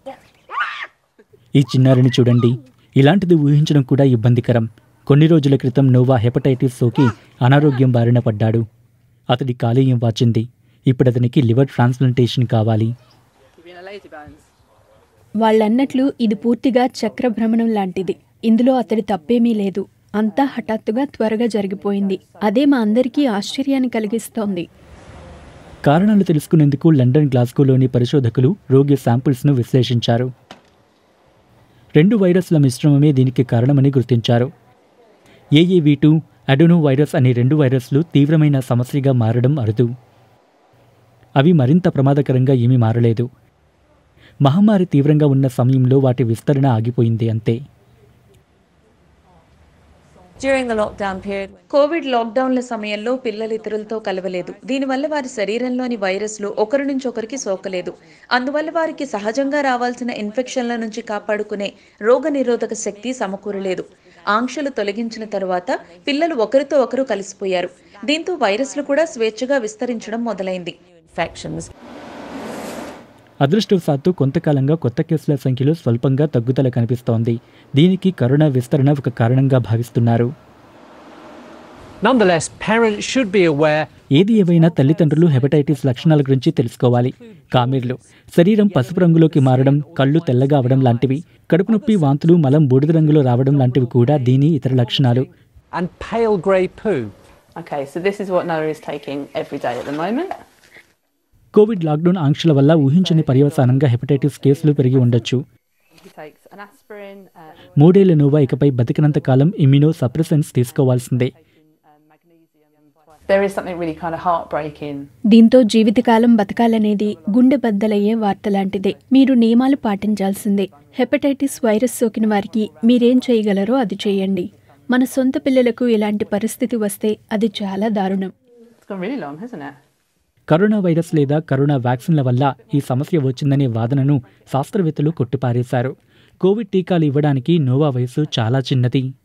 ఈ చిన్నారిని చూడండి ఇలాంటిది ఊహించడం కూడా ఇబ్బందికరం కొన్ని రోజుల క్రితం నోవా హెపటైటిస్ సోకి అనారోగ్యం బారిన పడ్డాడు అతడి కాలేయం వాచింది ఇప్పుడు అతనికి లివర్ ట్రాన్స్ప్లాంటేషన్ కావాలి వాళ్ళన్నట్లు ఇది పూర్తిగా చక్రభ్రమణం లాంటిది ఇందులో అతడి తప్పేమీ లేదు అంతా హఠాత్తుగా త్వరగా జరిగిపోయింది అదే మా అందరికీ ఆశ్చర్యాన్ని కలిగిస్తోంది కారణాలు తెలుసుకునేందుకు లండన్ గ్లాస్గోలోని పరిశోధకులు రోగి శాంపిల్స్ను విశ్లేషించారు రెండు వైరస్ల మిశ్రమమే దీనికి కారణమని గుర్తించారు ఏఏవి టూ అడోనో వైరస్ అనే రెండు వైరస్లు తీవ్రమైన సమస్యగా మారడం అరుదు అవి మరింత ప్రమాదకరంగా ఏమీ మారలేదు మహమ్మారి తీవ్రంగా ఉన్న సమయంలో వాటి విస్తరణ ఆగిపోయింది అంతే During the lockdown period, Covid లాక్డౌన్ల సమయంలో పిల్లలు ఇతరులతో కలవలేదు దీనివల్ల వారి శరీరంలోని వైరస్లు ఒకరి నుంచి ఒకరికి సోకలేదు అందువల్ల వారికి సహజంగా రావాల్సిన ఇన్ఫెక్షన్ల నుంచి కాపాడుకునే రోగ నిరోధక శక్తి సమకూరలేదు ఆంక్షలు తొలగించిన తరువాత పిల్లలు ఒకరితో ఒకరు కలిసిపోయారు దీంతో వైరస్లు కూడా స్వేచ్ఛగా విస్తరించడం మొదలైంది ఇన్ఫెక్షన్స్ అదృష్టవశాత్తు కొంతకాలంగా కొత్త కేసుల సంఖ్యలో స్వల్పంగా తగ్గుదల కనిపిస్తోంది దీనికి కరోనా విస్తరణ ఒక కారణంగా భావిస్తున్నారు Nonetheless, parents should be aware ఏది ఏవైనా తల్లిదండ్రులు హెపటైటిస్ లక్షణాల గురించి తెలుసుకోవాలి కామెర్లు శరీరం పసుపు రంగులోకి మారడం కళ్ళు తెల్లగా అవడం లాంటివి కడుపు నొప్పి వాంతులు మలం బూడిద రంగులో రావడం లాంటివి కూడా దీని ఇతర లక్షణాలు and pale grey poo. Okay, so this is what Noah is taking every day at the moment. Covid lockdown ఆంక్షల వల్ల ఊహించని పర్యవసానంగా హెపటైటిస్ కేసులు పెరిగి ఉండొచ్చు He takes an aspirin, uh, మూడేళ్ల నోవా ఇకపై బతికినంత కాలం ఇమ్యూనో సప్రెసెన్స్ తీసుకోవాల్సిందే there is something really kind of heartbreaking దీంతో జీవితకాలం బతకాలనేది గుండె బద్దలయ్యే వార్త లాంటిదే మీరు నియమాలు పాటించాల్సిందే హెపటైటిస్ వైరస్ సోకిన వారికి మీరేం చేయగలరో అది చేయండి మన సొంత పిల్లలకు ఇలాంటి పరిస్థితి వస్తే అది చాలా దారుణం It's gone really long, hasn't it? Corona virus లేదా కరోనా వ్యాక్సిన్ల వల్ల ఈ సమస్య వచ్చిందనే వాదనను శాస్త్రవేత్తలు కొట్టిపారేశారు కోవిడ్ టీకాలు ఇవ్వడానికి నోవా వయసు చాలా చిన్నది